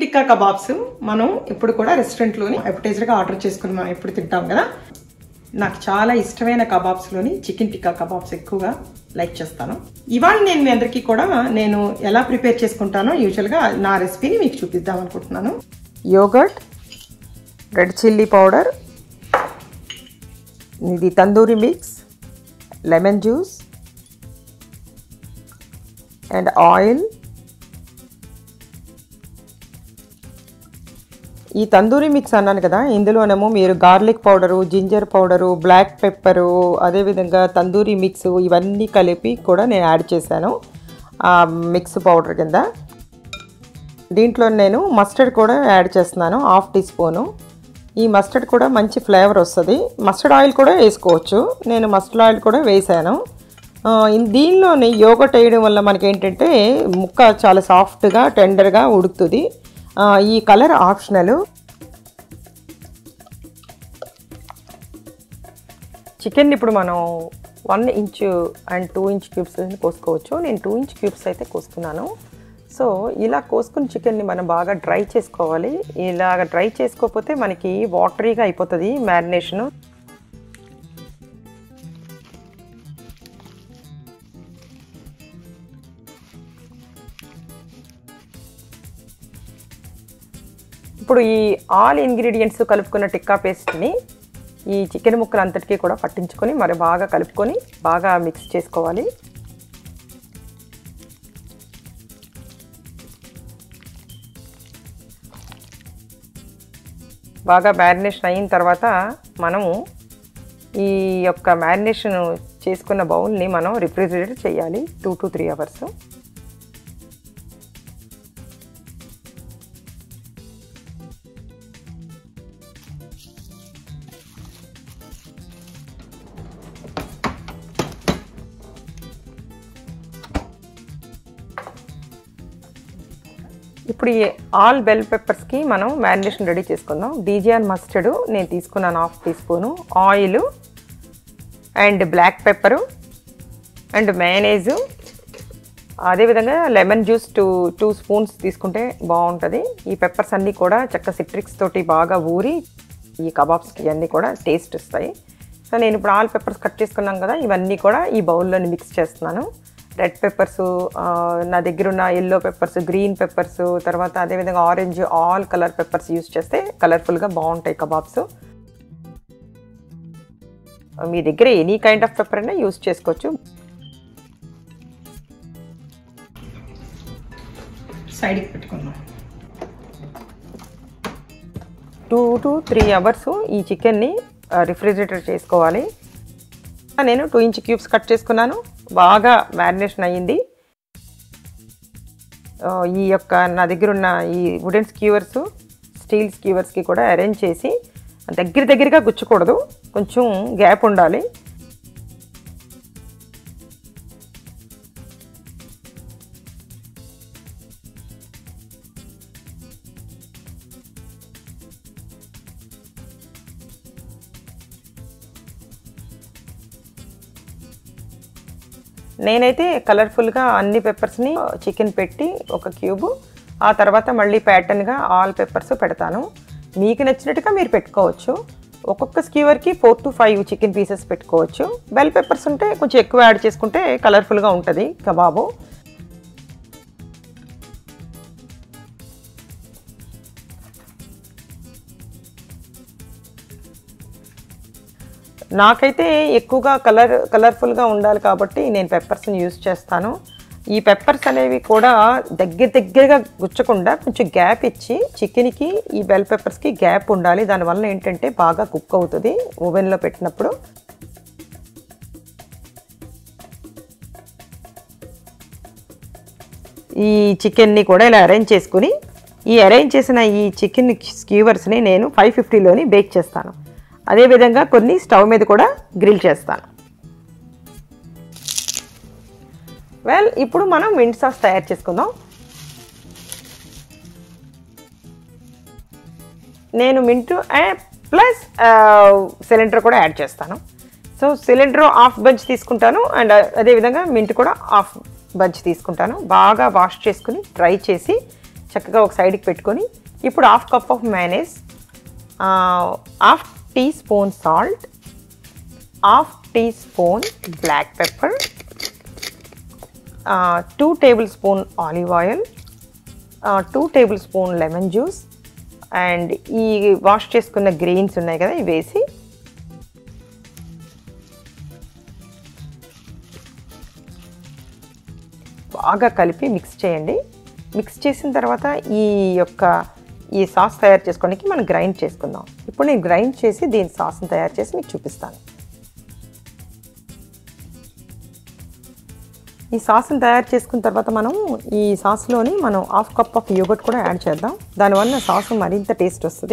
tikka kebabs మనం ఇప్పుడు కూడా రెస్టారెంట్లోని అపటైజర్గా ఆర్డర్ చేసుకుని మనం ఎప్పుడు తింటాం కదా నాకు చాలా ఇష్టమైన కబాబ్స్లోని చికెన్ టిక్కా కబాబ్స్ ఎక్కువగా లైక్ చేస్తాను ఇవాళ నేను మీ అందరికీ కూడా నేను ఎలా ప్రిపేర్ చేసుకుంటానో యూజువల్గా నా రెసిపీని మీకు చూపిద్దాం అనుకుంటున్నాను యోగర్ట్ రెడ్ చిల్లీ పౌడర్ ఇది tandoori mix lemon juice and oil ఈ తందూరి మిక్స్ అన్నాను కదా ఇందులోనేమో మీరు garlic powder ginger powder black pepper అదేవిధంగా తందూరి మిక్స్ ఇవన్నీ కలిపి కూడా నేను యాడ్ చేశాను ఆ మిక్స్ పౌడర్ కింద దీంట్లో నేను మస్టర్డ్ కూడా యాడ్ చేస్తున్నాను హాఫ్ టీ స్పూను ఈ మస్టర్డ్ కూడా మంచి ఫ్లేవర్ వస్తుంది మస్టర్డ్ ఆయిల్ కూడా వేసుకోవచ్చు నేను మస్టర్డ్ ఆయిల్ కూడా వేసాను ఆ, ఇన్- దీనిలోని యోగట్ వేయడం వల్ల మనకి ఏంటంటే ముక్క చాలా సాఫ్ట్గా టెండర్గా ఉడుకుతుంది ఆ, ఈ కలర్ ఆప్షనల్ చికెన్ ఇప్పుడు మనం one inch and two inch cubes కోసుకోవచ్చు నేను టూ ఇంచ్ క్యూబ్స్ అయితే కోసుకున్నాను సో ఇలా కోసుకున్న చికెన్ని మనం బాగా డ్రై చేసుకోవాలి ఇలాగ డ్రై చేసుకోకపోతే మనకి వాటరీగా అయిపోతుంది మ్యారినేషను ఇప్పుడు ఈ ఆల్ ఇంగ్రీడియంట్స్ కలుపుకున్న టిక్కా పేస్ట్ని ఈ చికెన్ ముక్కలు అంతటికీ కూడా పట్టించుకొని మరి బాగా కలుపుకొని బాగా మిక్స్ చేసుకోవాలి బాగా మ్యారినేషన్ అయిన తర్వాత మనము ఈ యొక్క మ్యారినేషన్ చేసుకున్న బౌల్ని మనం రిఫ్రిజిరేట్ చేయాలి టూ టు త్రీ అవర్స్ ఇప్పుడు ఈ ఆల్ బెల్ పెప్పర్స్కి మనం మ్యారినేషన్ రెడీ చేసుకుందాం డీజియాన్ మస్టర్డ్ నేను తీసుకున్నాను half teaspoon oil and black pepper and mayonnaise అదేవిధంగా lemon juice two two spoons తీసుకుంటే బాగుంటుంది ఈ పెప్పర్స్ అన్నీ కూడా చక్క సిట్రిక్స్ తోటి బాగా ఊరి ఈ కబాబ్స్కి అన్నీ కూడా టేస్ట్ వస్తాయి సో నేను ఇప్పుడు ఆల్ పెప్పర్స్ కట్ చేసుకున్నాం కదా ఇవన్నీ కూడా ఈ బౌల్లోని మిక్స్ చేస్తున్నాను రెడ్ పెప్పర్స్ నా దగ్గర ఉన్న ఎల్లో పెప్పర్స్ గ్రీన్ పెప్పర్స్ తర్వాత అదేవిధంగా orange all colour peppers use చేస్తే కలర్ఫుల్గా బాగుంటాయి కబాబ్స్ మీ దగ్గర ఎనీ కైండ్ ఆఫ్ పెప్పర్ అయినా యూస్ చేసుకోవచ్చు సైడ్కి పెట్టుకుందాం టూ టు త్రీ అవర్స్ ఈ చికెన్ని రిఫ్రిజిరేటర్ చేసుకోవాలి నేను టూ ఇంచ్ క్యూబ్స్ కట్ చేసుకున్నాను బాగా మ్యారినేషన్ అయ్యింది ఆ, ఈ యొక్క నా దగ్గర ఉన్న ఈ వుడెన్ స్క్యూవర్స్ స్టీల్ స్క్యూవర్స్కి కూడా అరేంజ్ చేసి దగ్గర దగ్గరగా గుచ్చకూడదు కొంచెం గ్యాప్ ఉండాలి నేనైతే కలర్ఫుల్గా అన్ని పెప్పర్స్ని చికెన్ పెట్టి ఒక క్యూబ్ ఆ తర్వాత మళ్ళీ ప్యాటర్న్గా ఆల్ పెప్పర్స్ పెడతాను మీకు నచ్చినట్టుగా మీరు పెట్టుకోవచ్చు ఒక్కొక్క స్క్యూవర్కి four to five chicken pieces పెట్టుకోవచ్చు బెల్ పెప్పర్స్ ఉంటే కొంచెం ఎక్కువ యాడ్ చేసుకుంటే కలర్ఫుల్గా ఉంటుంది కబాబు నాకైతే ఎక్కువగా కలర్ కలర్ఫుల్గా ఉండాలి కాబట్టి నేను పెప్పర్స్ని యూజ్ చేస్తాను ఈ పెప్పర్స్ అనేవి కూడా దగ్గర దగ్గరగా గుచ్చకుండా కొంచెం గ్యాప్ ఇచ్చి చికెన్కి ఈ బెల్ పెప్పర్స్కి గ్యాప్ ఉండాలి దానివల్ల ఏంటంటే బాగా కుక్ అవుతుంది ఓవెన్లో పెట్టినప్పుడు ఈ చికెన్ని కూడా ఇలా అరేంజ్ చేసుకుని ఈ అరేంజ్ చేసిన ఈ చికెన్ స్క్యూవర్స్ని నేను ఫైవ్ ఫిఫ్టీలోని బేక్ చేస్తాను అదేవిధంగా కొన్ని స్టవ్ మీద కూడా గ్రిల్ చేస్తాను వెల్ ఇప్పుడు మనం మింట్ సాస్ తయారు చేసుకుందాం నేను మింటు ప్లస్ సిలిండర్ కూడా యాడ్ చేస్తాను సో సిలిండర్ హాఫ్ బంచ్ తీసుకుంటాను అండ్ అదేవిధంగా మింట్ కూడా హాఫ్ బంచ్ తీసుకుంటాను బాగా వాష్ చేసుకుని డ్రై చేసి చక్కగా ఒక సైడ్కి పెట్టుకొని ఇప్పుడు half cup of mayonnaise half teaspoon salt half teaspoon black pepper two tablespoon olive oil two tablespoon lemon juice and ఈ వాష్ చేసుకున్న గ్రెయిన్స్ ఉన్నాయి కదా ఇవి వేసి బాగా కలిపి మిక్స్ చేయండి మిక్స్ చేసిన తర్వాత ఈ యొక్క ఈ సాస్ తయారు చేసుకోవడానికి మనం గ్రైండ్ చేసుకుందాం ఇప్పుడు నేను గ్రైండ్ చేసి దీని సాస్ని తయారు చేసి మీకు చూపిస్తాను ఈ సాస్ని తయారు చేసుకున్న తర్వాత మనం ఈ సాస్లోని మనం హాఫ్ కప్ ఆఫ్ యోగట్ కూడా యాడ్ చేద్దాం దానివల్ల సాస్ మరింత టేస్ట్ వస్తుంది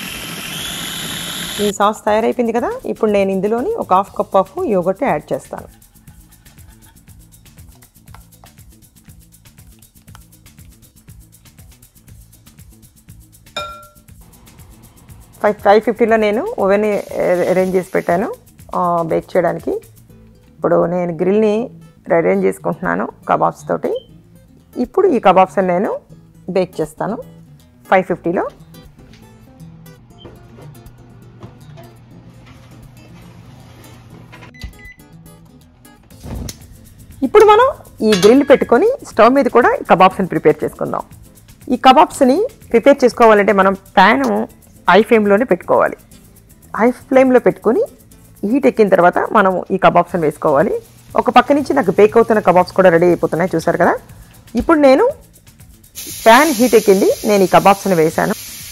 ఈ సాస్ తయారైపోయింది కదా ఇప్పుడు నేను ఇందులోని ఒక half cup of yoghurt add చేస్తాను ఫైవ్ ఫైవ్ ఫిఫ్టీలో నేను ఓవెన్ అరేంజ్ చేసి పెట్టాను బేక్ చేయడానికి ఇప్పుడు నేను గ్రిల్ని అరేంజ్ చేసుకుంటున్నాను కబాబ్స్ తోటి ఇప్పుడు ఈ కబాబ్స్ నేను బేక్ చేస్తాను ఫైవ్ ఫిఫ్టీలో ఇప్పుడు మనం ఈ గ్రిల్ పెట్టుకొని స్టవ్ మీద కూడా ఈ కబాబ్స్ని ప్రిపేర్ చేసుకుందాం ఈ కబాబ్స్ని ప్రిపేర్ చేసుకోవాలంటే మనం ప్యాన్ హై ఫ్లేమ్లోనే పెట్టుకోవాలి హై ఫ్లేమ్లో పెట్టుకొని హీట్ ఎక్కిన తర్వాత మనం ఈ కబాబ్స్ని వేసుకోవాలి ఒక పక్క నుంచి నాకు బేక్ అవుతున్న కబాబ్స్ కూడా రెడీ అయిపోతున్నాయి చూసారు కదా ఇప్పుడు నేను ప్యాన్ హీట్ ఎక్కింది నేను ఈ కబాబ్స్ని వేశాను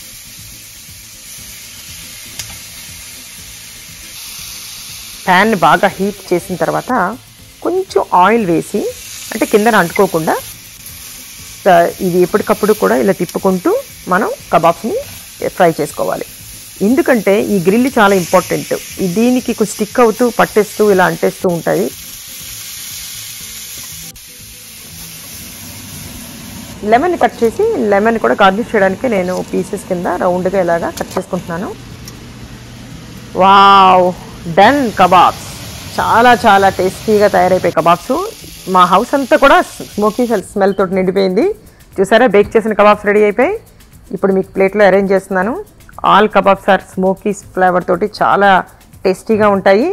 ప్యాన్ బాగా హీట్ చేసిన తర్వాత కొంచెం ఆయిల్ వేసి అంటే కిందన అంటుకోకుండా ఇది ఎప్పటికప్పుడు కూడా ఇలా తిప్పుకుంటూ మనం కబాబ్స్ని ఫ్రై చేసుకోవాలి ఎందుకంటే ఈ గ్రిల్ చాలా ఇంపార్టెంట్ దీనికి స్టిక్ అవుతూ పట్టేస్తూ ఇలా అంటేస్తూ ఉంటాయి లెమన్ కట్ చేసి లెమన్ కూడా గార్నిష్ చేయడానికి నేను పీసెస్ కింద రౌండ్గా ఇలాగా కట్ చేసుకుంటున్నాను వావ్ డన్ కబాబ్స్ చాలా చాలా టేస్టీగా తయారైపోయి కబాబ్స్ మా హౌస్ అంతా కూడా స్మోకీ స్మెల్ తోటి నిండిపోయింది చూసారా బేక్ చేసిన కబాబ్స్ రెడీ అయిపోయి ఇప్పుడు మీకు ప్లేట్లో అరేంజ్ చేస్తున్నాను all kebabs are smoky flavour తోటి చాలా టేస్టీగా ఉంటాయి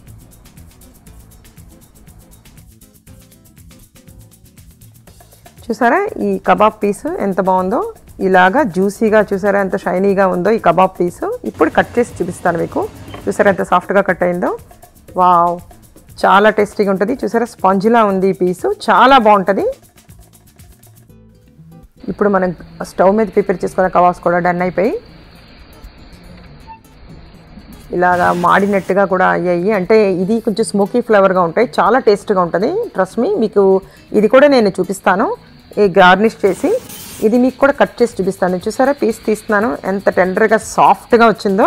చూసారా ఈ కబాబ్ పీస్ ఎంత బాగుందో ఇలాగా జ్యూసీగా చూసారా ఎంత షైనీగా ఉందో ఈ కబాబ్ పీసు ఇప్పుడు కట్ చేసి చూపిస్తాను మీకు చూసారా ఎంత సాఫ్ట్గా కట్ అయిందో వావ్ చాలా టేస్టీగా ఉంటుంది చూసారా స్పాంజిలా ఉంది ఈ పీసు చాలా బాగుంటుంది ఇప్పుడు మనం స్టవ్ మీద ప్రిపేర్ చేసుకున్న కబాబ్స్ కూడా డన్ అయిపోయి ఇలాగా మాడినట్టుగా కూడా అయ్యాయి అంటే ఇది కొంచెం స్మోకీ ఫ్లేవర్గా ఉంటాయి చాలా టేస్ట్గా ఉంటుంది ట్రస్ట్ మీ మీకు ఇది కూడా నేను చూపిస్తాను ఈ గార్నిష్ చేసి ఇది మీకు కూడా కట్ చేసి చూపిస్తాను చూసారా పీస్ తీస్తున్నాను ఎంత టెండర్గా సాఫ్ట్గా వచ్చిందో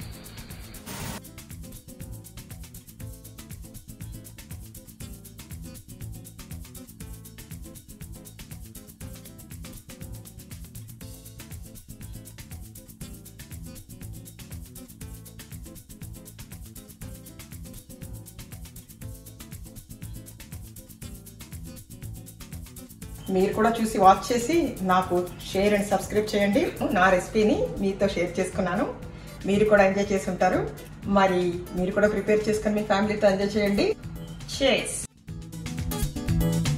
మీరు కూడా చూసి వాచ్ చేసి నాకు షేర్ అండ్ సబ్స్క్రైబ్ చేయండి నా రెసిపీని మీతో షేర్ చేసుకున్నాను మీరు కూడా ఎంజాయ్ చేసి ఉంటారు మరి మీరు కూడా ప్రిపేర్ చేసుకొని మీ ఫ్యామిలీతో ఎంజాయ్ చేయండి చేస్